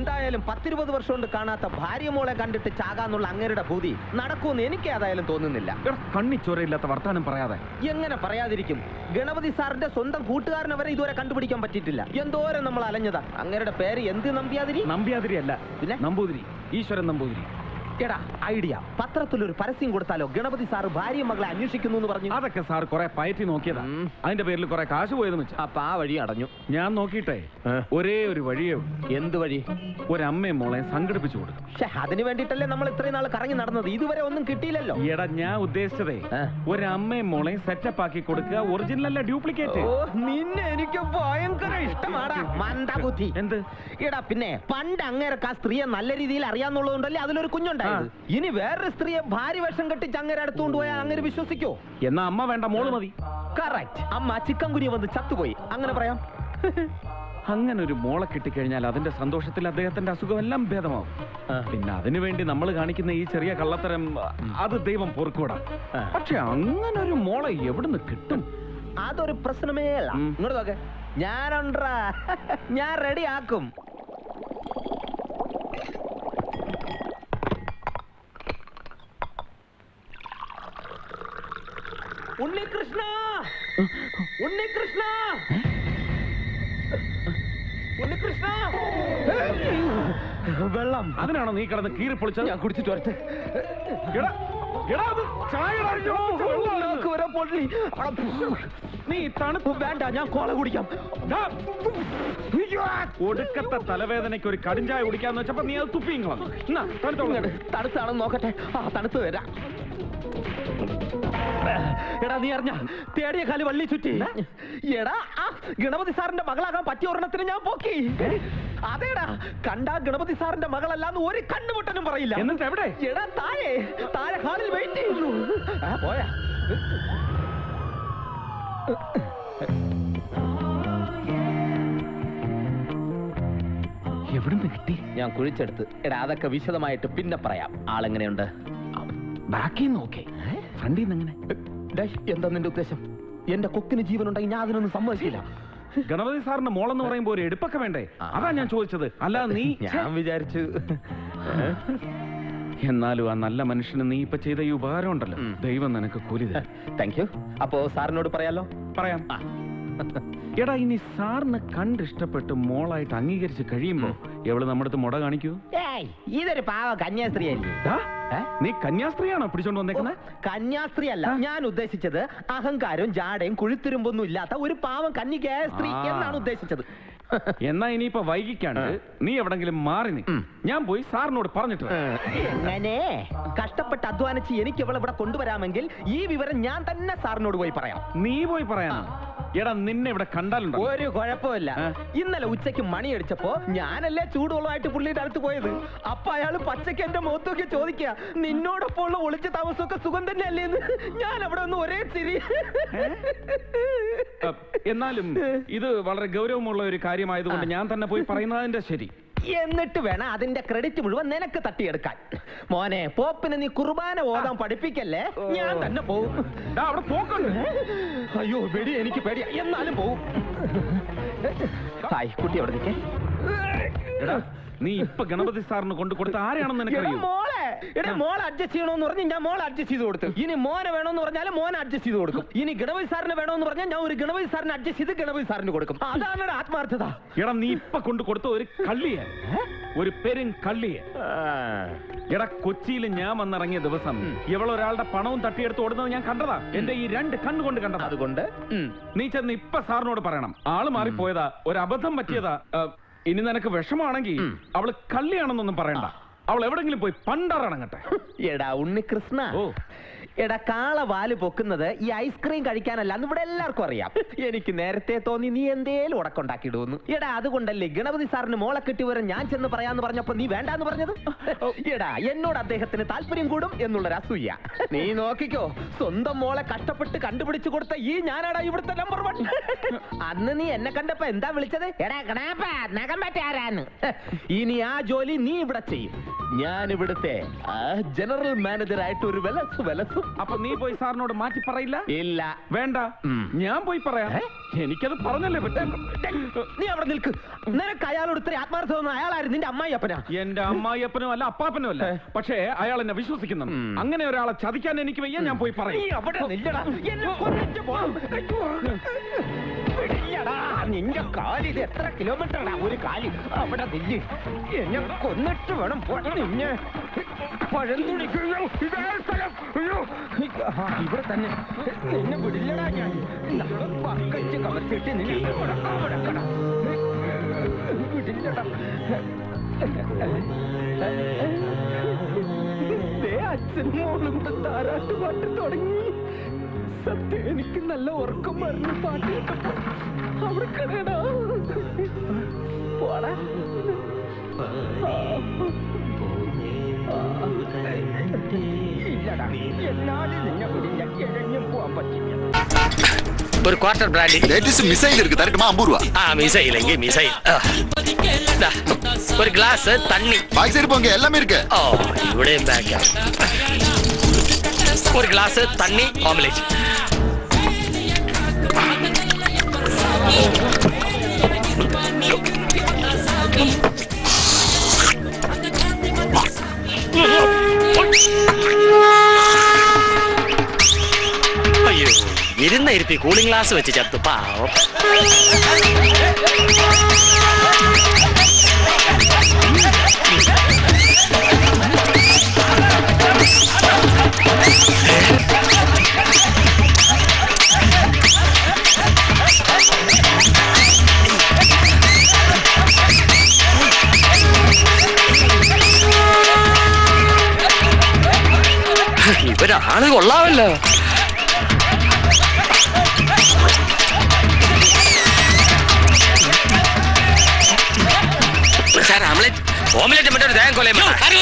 എന്തായാലും പത്തിരുപത് വർഷം കൊണ്ട് കാണാത്ത ഭാര്യ മോളെ കണ്ടിട്ട് ചാകാന്നുള്ള അങ്ങേരുടെ ഭൂതി നടക്കുമെന്ന് എനിക്ക് ഏതായാലും തോന്നുന്നില്ല എടാ കണ്ണി ചോരയില്ലാത്ത വർത്താനം പറയാതെ എങ്ങനെ പറയാതിരിക്കും ഗണപതി സാറിന്റെ സ്വന്തം കൂട്ടുകാരനെ വരെ ഇതുവരെ കണ്ടുപിടിക്കാൻ പറ്റിയിട്ടില്ല എന്തോരം നമ്മൾ അലഞ്ഞതാ അങ്ങേരുടെ പേര് എന്ത് നമ്പ്യാതിരി നമ്പ്യാതിരി അല്ല പിന്നെ? നമ്പൂതിരി ഈശ്വരൻ നമ്പൂതിരി എടാ ഐഡിയ പത്രത്തിൽ ഒരു പരസ്യം കൊടുത്താലോ ഗണപതി സാറ് ഭാര്യ മകളെ അന്വേഷിക്കുന്നു എന്ന് പറഞ്ഞു അതൊക്കെ സാർ കുറെ പയറ്റി നോക്കിയതാ ഉം. അതിന്റെ പേരിൽ കുറെ കാശ് പോയെന്ന് വെച്ചാ അപ്പൊ ആ വഴി അടഞ്ഞു ഞാൻ നോക്കിയിട്ടേ ഏ? ഒരേ ഒരു വഴിയേ ഉള്ളൂ. എന്ത് വഴി ഒരമ്മയും മോളെ സംഘടിപ്പിച്ചു കൊടുക്കും പക്ഷെ അതിന് വേണ്ടിട്ടല്ലേ നമ്മൾ ഇത്രയും നാൾ കറങ്ങി നടന്നത് ഇതുവരെ ഒന്നും കിട്ടിയില്ലല്ലോ എടാ ഞാൻ ഉദ്ദേശിച്ചതേ ഏ? ഒരമ്മയും മോളെയും സെറ്റപ്പ് ആക്കി കൊടുക്കുക ഒറിജിനൽ അല്ല ഡ്യൂപ്ലിക്കേറ്റ് ഓ നിന്നെ എനിക്ക് ഭയങ്കര ഇഷ്ടമാടാ മന്ദബുദ്ധി എന്ത് എടാ പിന്നെ പണ്ട് അങ്ങേരക്ക് ആ സ്ത്രീയെ നല്ല രീതിയിൽ അറിയാന്നുള്ളതുകൊണ്ടല്ലേ അതിലൊരു കുഞ്ഞുണ്ടായത് ഇനി വേറൊരു സ്ത്രീയെ ഭാര്യ വേഷം കെട്ടിച്ച് അങ്ങേരെ അടുത്തുകൊണ്ട് പോയാൽ അങ്ങനെ വിശ്വസിക്കോ എന്നാ അമ്മ വേണ്ട മോള് മതി കറക്റ്റ് അമ്മ ചിക്കൻ കുനിയ വന്ന് ചത്തുപോയി അങ്ങനെ പറയാം അങ്ങനെ ഒരു മോളെ കിട്ടിക്കഴിഞ്ഞാൽ അതിന്റെ സന്തോഷത്തിൽ അദ്ദേഹത്തിന്റെ അസുഖം എല്ലാം ഭേദമാവും ആ. പിന്നെ അതിനു വേണ്ടി നമ്മൾ കാണിക്കുന്ന ഈ ചെറിയ കള്ളത്തരം അത് ദൈവം പൊറുക്കൂടാ ആ. പക്ഷെ അങ്ങനെ ഒരു മോളെ എവിടുന്ന് കിട്ടും അതൊരു പ്രശ്നമേ അല്ല ഉം. ഇങ്ങോട്ട് നോക്ക് ഞാനുണ്ടാ ഞാൻ റെഡി ആക്കും ഉണ്ണികൃഷ്ണ ഉണ്ണികൃഷ്ണ ഉണ്ണികൃഷ്ണ വെള്ളം അതിനാണോ നീ കിടന്ന് കീറി പൊളിച്ചത് ഞാൻ കുടിച്ചിട്ട് വരട്ടെ എടാ, എടാ, അത് ചായയുടെ അടിച്ചോ, വെള്ളമാണ്. നാക്ക് വരെ പൊള്ളി. നീ തണുപ്പ് വേണ്ട ഞാൻ കോള കുടിക്കാം ദാ. ഒടുക്കത്തെ തലവേദനയ്ക്ക് ഒരു കടുംചായ കുടിക്കാന്ന് വെച്ചപ്പോ നീ അത് തുപ്പിയും കളഞ്ഞു എന്നാ, തണുത്തോളം ഇങ്ങട് തണുത്താണെന്ന് നോക്കട്ടെ ആ തണുത്ത് വരാം എടാ നീ അറിഞ്ഞ തേടിയ കാല് വള്ളി ചുറ്റി എടാ ആ ഗണപതി സാറിന്റെ മകളാകാൻ പറ്റിയ ഒരെണ്ണത്തിന് ഞാൻ പോക്കി അതേടാ കണ്ടാ ഗണപതി സാറിന്റെ മകളല്ലാന്ന് ഒരു കണ്ണുമുട്ടനും പറയില്ല എന്നിട്ട് എവിടെ എടാ താഴെ താഴെ ഹാളിൽ വെയിറ്റ് ചെയ്യുന്നു ആ, പോയാ എവിടുന്ന് കിട്ടി ഞാൻ കുഴിച്ചെടുത്ത് എടാ അതൊക്കെ വിശദമായിട്ട് പിന്നെ പറയാം ആളെങ്ങനെയുണ്ട് ബാക്കി നോക്കേ ഫ്രണ്ടിൽ നിന്ന് എങ്ങനെ ഡേ, എന്താ നിന്റെ ഉദ്ദേശം എന്റെ കൊക്കിന് ജീവനുണ്ടെങ്കിൽ ഞാൻ അതിനൊന്നും സമ്മതിക്കില്ല ഗണപതി സാറിന്റെ മോളെന്ന് പറയുമ്പോ ഒരു എടുപ്പൊക്കെ വേണ്ടേ ആ. അതാ ഞാൻ ചോദിച്ചത് അല്ല നീ ഞാൻ വിചാരിച്ചു എന്നാലും ആ നല്ല മനുഷ്യന് നീ ഇപ്പൊ ചെയ്ത ഈ ഉപകാരം ഉണ്ടല്ലോ ഉം. ദൈവം നിനക്ക് കൂലി തരും താങ്ക് യു അപ്പോ സാറിനോട് പറയാലോ പറയാം ആ. എടാ ഇനി സാറിന് കണ്ടിഷ്ടപ്പെട്ട് മോളായിട്ട് അംഗീകരിച്ച് കഴിയുമ്പോ എവള് നമ്മുടെ അടുത്ത് മുട കാണിക്കൂ ഏയ് ഇതൊരു പാവ കന്യാസ്ത്രീ അല്ലേ ദാ, ഏ? നീ കന്യാസ്ത്രീയാണോ പിടിച്ചോണ്ട് വന്നേക്കുന്നത് കന്യാസ്ത്രീ അല്ല ഞാൻ ഉദ്ദേശിച്ചത് അഹങ്കാരവും ജാടയും കുഴിത്തുരുമ്പൊന്നും ഇല്ലാത്ത ഒരു പാവം കന്യകയായ സ്ത്രീ ആ. എന്നാണ് ഉദ്ദേശിച്ചത് എന്നാ ഇനിയിപ്പോ വൈകിക്കാണ്ട് നീ എവിടെങ്കിലും മാറി നീ ഉം. ഞാൻ പോയി സാറിനോട് പറഞ്ഞിട്ട് വരാം. എങ്ങനെ കഷ്ടപ്പെട്ട് അധ്വാനിച്ച് എനിക്ക് ഇവളെ ഇവിടെ കൊണ്ടുവരാമെങ്കിൽ ഈ വിവരം ഞാൻ തന്നെ സാറിനോട് പോയി പറയാം നീ പോയി പറയാനാ എടാ നിന്നെ ഇവിടെ കണ്ടാലുണ്ടോ ഒരു കുഴപ്പമില്ല ആ. ഇന്നലെ ഉച്ചയ്ക്ക് മണി അടിച്ചപ്പോ ഞാനല്ലേ ചൂടുവെള്ളമായിട്ട് പുള്ളിയുടെ അടുത്ത് പോയത് അപ്പൊ അയാൾ പച്ചയ്ക്ക് എന്റെ മുഖത്തൊക്കെ ചോദിക്കുക നിന്നോടൊപ്പം ഉള്ള ഒളിച്ച താമസമൊക്കെ സുഖം തന്നെയല്ലേ എന്ന് ഞാൻ അവിടെ ഒന്ന് ഒരേ ചിരി അ, എന്നാലും ഇത് വളരെ ഗൗരവമുള്ള ഒരു കാര്യമായതുകൊണ്ട് ഞാൻ തന്നെ പോയി പറയുന്നതിന്റെ ശരി എന്നിട്ട് വേണം അതിന്റെ ക്രെഡിറ്റ് മുഴുവൻ നിനക്ക് തട്ടിയെടുക്കാൻ മോനെ പോപ്പിനെ നീ കുർബാന ഓതാൻ പഠിപ്പിക്കല്ലേ ഞാൻ തന്നെ പോവും ദാ, അവിടെ പോക്കുണ്ട് അയ്യോ പേടി എനിക്ക് പേടിയാ എന്നാലും പോവും ഹായ് കുട്ടി അവിടെ നിൽക്കേ എടാ നീ ഇപ്പൊ ഗണപതി സാറിന് കൊണ്ട് കൊടുത്ത ആരെയാണെന്ന് എടാ നിനക്കറിയോ മോളെ എടാ മോളെ അഡ്ജസ്റ്റ് ചെയ്യണമെന്ന് പറഞ്ഞ് ഞാൻ മോളെ അഡ്ജസ്റ്റ് ചെയ്ത് കൊടുത്തു ഇനി മോനെ വേണമെന്ന് പറഞ്ഞാൽ മോനെ അഡ്ജസ്റ്റ് ചെയ്ത് കൊടുക്കും ഇനി ഗണപതി സാറിന് വേണമെന്ന് പറഞ്ഞാൽ ഞാൻ ഒരു ഗണപതി സാറിന് അഡ്ജസ്റ്റ് ചെയ്ത് ഗണപതി സാറിന് കൊടുക്കും അതാണ് ആത്മാർത്ഥത എടാ നീ ഇപ്പൊ കൊണ്ട് കൊടുത്ത ഒരു കള്ളിയെ ഒരു പെരും കള്ളിയെ എടാ കൊച്ചിയിൽ ഞാൻ വന്നിറങ്ങിയ ദിവസം ഇവളൊരാളുടെ പണവും തട്ടിയെടുത്ത് ഓടുന്നത് ഞാൻ കണ്ടതാ എന്റെ ഈ രണ്ട് കണ്ണുകൊണ്ട് കണ്ടതാ അതുകൊണ്ട് ഉം. നീ ചെന്ന് ഇപ്പൊ സാറിനോട് പറയണം ആള് മാറിപ്പോയതാ ഒരു അബദ്ധം പറ്റിയതാ ആ, ഇനി നിനക്ക് വിഷമാണെങ്കിൽ ഉം. അവള് കള്ളിയാണെന്നൊന്നും പറയണ്ട അവൾ എവിടെങ്കിലും പോയി പണ്ടാറടങ്ങട്ടെ എടാ ഉണ്ണികൃഷ്ണ ഓ. എടാ കാള വാല് പൊക്കുന്നത് ഈ ഐസ്ക്രീം കഴിക്കാനല്ല എന്ന് ഇവിടെ എല്ലാവർക്കും അറിയാം എനിക്ക് നേരത്തെ തോന്നി നീ എന്തേലും ഉടക്കുണ്ടാക്കിയിടുന്നു എടാ അതുകൊണ്ടല്ലേ ഗണപതി സാറിന് മോളെ കിട്ടി വരെ ഞാൻ ചെന്ന് പറയാന്ന് പറഞ്ഞപ്പോ നീ വേണ്ടാന്ന് പറഞ്ഞത് എടാ എന്നോട് അദ്ദേഹത്തിന് താല്പര്യം കൂടും എന്നുള്ളൊരു അസൂയ നീ നോക്കിക്കോ സ്വന്തം മോളെ കഷ്ടപ്പെട്ട് കണ്ടുപിടിച്ചു കൊടുത്ത ഈ ഞാനാടാ ഇവിടുത്തെ നമ്പർ വൺ അന്ന് നീ എന്നെ കണ്ടപ്പോ എന്താ വിളിച്ചത് എടാ ഗണാപ്പ നഖം പറ്റാരാന്ന് ഇനി ആ ജോലി നീ ഇവിടെ ചെയ്യും ഞാൻ ഇവിടുത്തെ ആ ജനറൽ മാനേജർ ആയിട്ട് ഒരു വിലസ് വിലസും അപ്പൊ നീ പോയി സാറിനോട് മാറ്റി പറയില്ല ഇല്ല വേണ്ട ഉം. ഞാൻ പോയി പറയാം ഏ? എനിക്കത് പറഞ്ഞല്ലേ പറ്റും നീ അവിടെ നിൽക്ക് നിനക്ക് അയാളോട് ഇത്ര ആത്മാർത്ഥ തോന്നുന്ന അയാളായിരുന്നു നിന്റെ അമ്മായി അപ്പനാ എന്റെ അമ്മായിയപ്പനും അല്ല അപ്പാപ്പനും അല്ല ഏ? പക്ഷേ അയാൾ എന്നെ വിശ്വസിക്കുന്നു ഉം. അങ്ങനെ ഒരാളെ ചതിക്കാൻ എനിക്ക് വയ്യ ഞാൻ പോയി നീ പറയും അവിടെ നില്ലടാ. എന്നെ കൊന്നിട്ട് പോ. ഇല്ലടാ, നിന്റെ കാല് ഇത് എത്ര കിലോമീറ്ററാണ് ഒരു കാല് അവിടെ നില്ല് എന്നെ കൊന്നിട്ട് വേണം പോ നിന്നെ പഴന്തുണിക്കയ്യോ ഇതേ സ്ഥലം അയ്യോ ആ, ഇവിടെ തന്നെ നിന്നെ വിടില്ലടാ ഞാൻ നമ്മുടെ പക്കച്ച് കവർച്ചിട്ട് നിന്നെ ഇവിടെ അവിടെ കട. വിടില്ലടാ ദേ അച്ഛൻ മോളും കൂടെ താരാട്ട് പാട്ട് തുടങ്ങി സത്യം എനിക്ക് നല്ല ഉറക്കം വരുന്ന പാട്ട് കേട്ടപ്പോ അവർക്കടേടാ പോടാ ഇല്ലടാ എന്നാലും നിന്നെ വിടില്ല ഇഴഞ്ഞും പോവാൻ പറ്റില്ല ஒரு குவார்டர் பிராண்டி லேட்டஸ்ட் மிசைல் இருக்கு தரட்டுமா ஐம்பது ரூபா ஆ மிசைல் எங்க மிசைல் ஆ. இந்தா, ஒரு கிளாஸ் தண்ணி பாக்கி சைடு போங்க எல்லாமே இருக்கு ஓ இവിടെയും ബാക്ക് ഒരു ഗ്ലാസ് തണ്ണി ഓംലേറ്റ് അയ്യോ ഇരുന്ന ഇരുത്തി കൂളിംഗ് ഗ്ലാസ് വെച്ച് ചത്തു പാവം ഇവരാള് കൊള്ളാമല്ലോ സാർ ആംലെറ്റ് ഓംലെറ്റ് മറ്റൊരു തേങ്ങ കൊലയും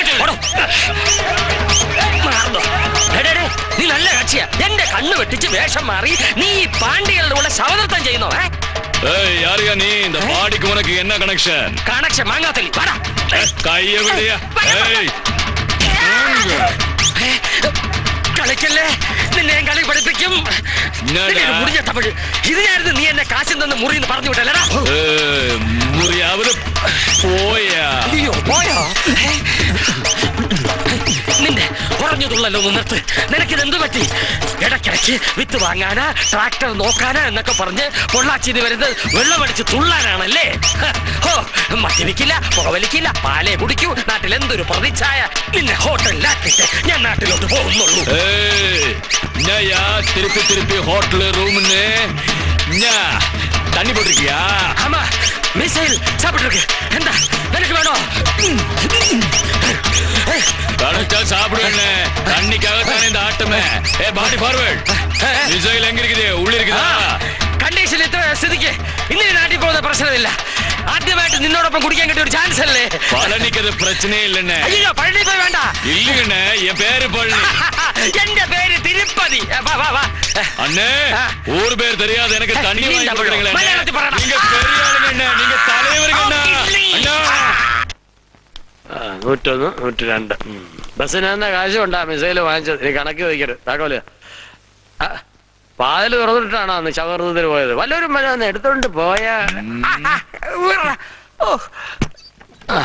നീ നല്ല കക്ഷിയാ എന്റെ കണ്ണ് വെട്ടിച്ച് വേഷം മാറി നീ ഈ പാണ്ഡികളുടെ കൂടെ ശവനൃത്തം ചെയ്യുന്നോ ഏ? ஏய் யாருயா நீ இந்த பாடிக்கு உனக்கு என்ன கனெக்ஷன் കണക്ഷൻ മാങ്ങാത്തലി വാടാ கைய விடியா ஏய் ഏ, കളിക്കല്ലേ നിന്നെ ഞാൻ കളി പഠിപ്പിക്കും എന്നതാ? നിന്റെ ഒരു മുറിഞ്ഞ തമിഴ് ഇതിനായിരുന്നു നീ എന്നെ കാശിൽ നിന്ന് മുറിന്ന് പറഞ്ഞു വിട്ടല്ലടാ ஏய், முறியாவது போயா അയ്യോ പോയോ ഏ? നിന്റെ കുറഞ്ഞതുള്ളല്ലോ ഒന്ന് നിർത്ത് നിനക്കിത് എന്ത് പറ്റി ഇടയ്ക്കിടയ്ക്ക് വിത്ത് വാങ്ങാനാ ട്രാക്ടർ നോക്കാനാ എന്നൊക്കെ പറഞ്ഞ് പൊള്ളാച്ചിന് വരുന്നത് വെള്ളമടിച്ച് തുള്ളാനാണല്ലേ ഹ, ഹോ മദ്യപിക്കില്ല പുകവലിക്കില്ല പാലേ കുടിക്കൂ നാട്ടിൽ എന്തൊരു പ്രതിച്ഛായ നിന്നെ ഹോട്ടലിലാക്കിയിട്ട് ഞാൻ നാട്ടിലോട്ട് പോകുന്നുള്ളൂ ஏய் என்னயா திருப்பி திருப்பி ஹோட்டல் ரூம்னு என்ன தண்ணி போட்டிருக்கியா ஆமா மிசைல் சாப்பிட்டு എന്താ നിനക്ക് വേണോ கணக்கா சாப்பிடுவேன்னு தண்ணிக்காக தானே இந்த ஆட்டமே ஏ பாடி ஃபார்வர்ட் மிசைல் எங்க இருக்குது உள்ள இருக்குதா കണ്ടീഷൻ ഇത്ര സ്ഥിതിക്ക് ഇന്ന് ഈ നാട്ടിൽ പോകുന്ന പ്രശ്നമില്ല ആദ്യമായിട്ട് നിന്നോടൊപ്പം കുടിക്കാൻ കിട്ടിയ ഒരു ചാൻസ് അല്ലേ பழனிக்கு அது பிரச்சனையே இல்லைண்ணே അയ്യോ പഴനി പോയി വേണ്ട இல்லைங்கண்ணே என் பேரு பழனி എന്റെ പേര് തിരുപ്പതി ഏ, വാ വാ വാ ഏ, அண்ணே ஆ. ஊர் பேர் தெரியாது எனக்கு தண்ணி இல்ல, வாங்கி bro. கொடுக்குறீங்களே அண்ணே. மலையாளத்தில் പറയണം. நீங்க பெரிய ஆளுங்க அண்ணே நீங்க தலைவருங்க அண்ணா ആ, ഇല്ലി. அண்ணா ആ, നൂറ്റൊന്ന് നൂറ്റി രണ്ട് ഉം. ബസ്സിന് തന്നെ കാശ് ഉണ്ടാ മിസൈല് വാങ്ങിച്ചത് നീ കണക്ക് വയ്ക്കരുത് താക്കോല് ആ, വാതില് തുറന്നിട്ടാണോ അന്ന് ശവർദ്ധത്തിന് പോയത് വല്ലവരും വല്ല ഒന്ന് എടുത്തോണ്ട് പോയാ ആ, ആ, ഉവ്വ. ഓ ആ.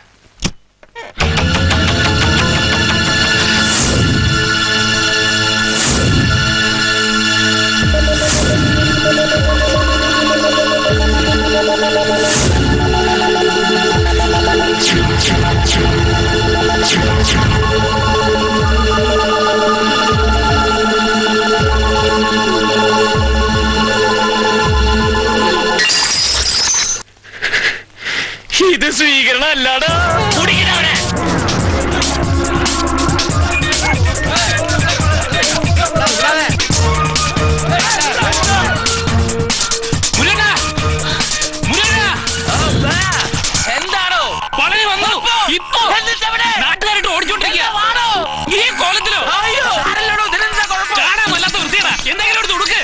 ഇത് സ്വീകരണം അല്ലാടാ കുടിക്കുന്നവനെ മുരുകനാ! മുരുകനാ! എന്താണോ പളനി വന്നു ഇപ്പോ നാട്ടുകാരായിട്ട് ഓടിച്ചോണ്ടിരിക്കുക ഈ കോലത്തിലോ ആരല്ലോടോ ഇതിനെന്താ കുഴപ്പം കാണാൻ വല്ലാത്ത വൃത്തിയാണ് എന്തെങ്കിലും എടുത്ത് കൊടുക്ക്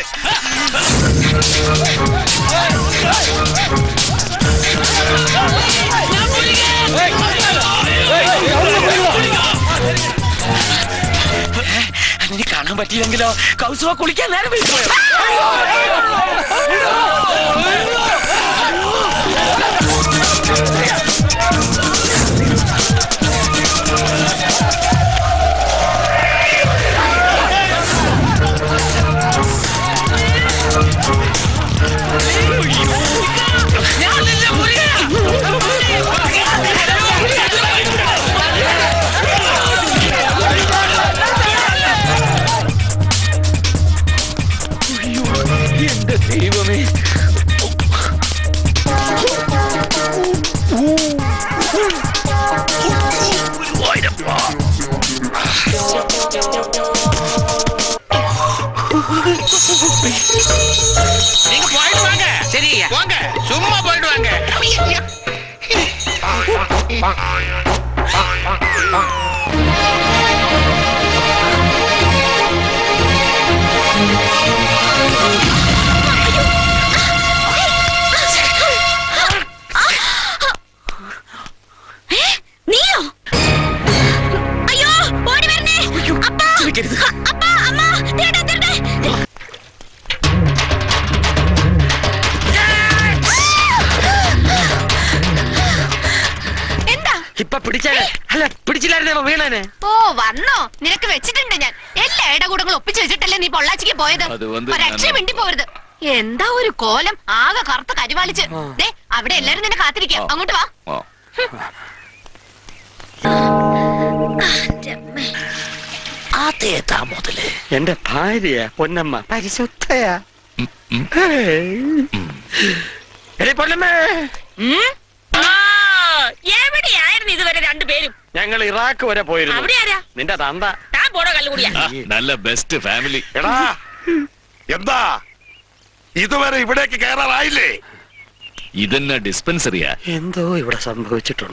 നീ കാണാൻ പറ്റിയില്ലെങ്കിലോ കൗസുവ കുളിക്കാൻ നേരം വൈകി പോയോ? ഞാനില്ല മുരുക. എന്റെ ദൈവമേ நீங்க போயிட்டு வாங்க ശരിയാ வாங்க சும்மா போயிட்டு வாங்க നീയോ അയ്യോ ഓടി വരണേ അപ്പാ അപ്പാ അമ്മ തേടേ തേടേ എന്താ ഇപ്പൊ പിടിച്ചാല് അല്ല പിടിച്ചില്ലായിരുന്നേ വീണനെ ഓ വന്നോ നിനക്ക് വെച്ചിട്ടുണ്ട് ഞാൻ എല്ലാ ഇടകൂടങ്ങളും ഒപ്പിച്ചു വെച്ചിട്ടല്ലേ നീ പൊള്ളാച്ചിക്ക് പോയത് അത് വന്ന് ഒരക്ഷരം ഞാൻ- മിണ്ടി പോരുത് എന്താ ഒരു കോലം ആകെ കറുത്ത കരിവാളിച്ച് ദേ അവിടെ എല്ലാരും നിന്നെ കാത്തിരിക്കാം അങ്ങോട്ട് വാ ഓ. അതേതാ മുതല് എന്റെ ഭാര്യ പൊന്നമ്മ പരിശുദ്ധയാ എടേ പൊന്നമ്മേ എവിടെയായിരുന്നു ഇതുവരെ രണ്ടുപേരും ഞങ്ങൾ ഇറാഖ് വരെ പോയിരുന്നു അവിടെ ആരാ നിന്റെ തന്ത താൻ പോടോ കല്ലുകൂടിയാ ആ, നല്ല ബെസ്റ്റ് ഫാമിലി എടാ എന്താ ഇതുവരെ ഇവിടേക്ക് കയറാറായില്ലേ ഇതെന്നെ ഡിസ്പെൻസറിയാ എന്തോ ഇവിടെ സംഭവിച്ചിട്ടുണ്ട്